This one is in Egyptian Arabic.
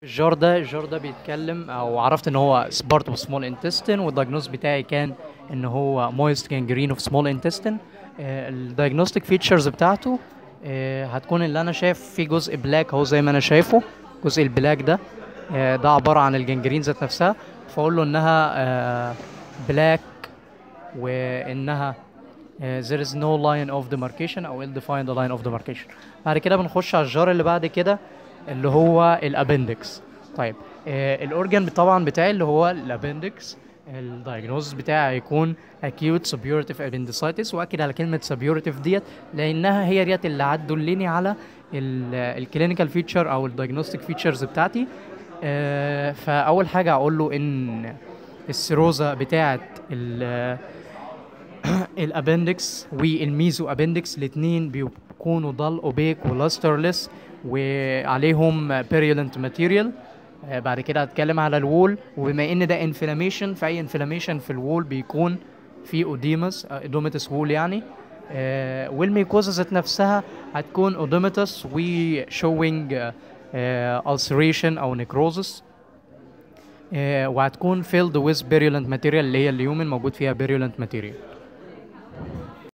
الجار ده الجار ده بيتكلم او عرفت ان هو سبارت اوف سمول انتستين والدايجنوز بتاعي كان ان هو مويست جانجرين اوف سمول انتستين الدايجنوستيك فيتشرز بتاعته آه، هتكون اللي انا شايف فيه جزء بلاك اهو زي ما انا شايفه الجزء البلاك ده آه، ده عباره عن الجنجرين ذات نفسها فاقول له انها بلاك وانها آه، there is no line of demarcation او ill defined line of demarcation بعد كده بنخش على الجار اللي بعد كده اللي هو الابندكس طيب آه الاورجن طبعا بتاعي اللي هو الابندكس الدايجنوز بتاعي هيكون acute suppurative appendicitis واكد على كلمه suppurative ديت لانها هي ديت اللي هتدلني على الكلينيكال فيتشر او الدايجنوستيك فيتشرز بتاعتي آه فاول حاجه اقول له ان السيروزا بتاعت ال الابندكس والميزو ابندكس الاثنين بيكونوا ضل اوبيك ولاسترلس وعليهم بيريولنت ماتيريال بعد كده هتكلم على الوول وبما ان ده انفلاميشن فاي انفلاميشن في الوول بيكون في اوديمس اودوميتس وول يعني آه، والميكوزا ذات نفسها هتكون اودوميتس وشوينج ulceration او نيكروزس وهتكون filled with virulent material اللي هي اليومن موجود فيها virulent material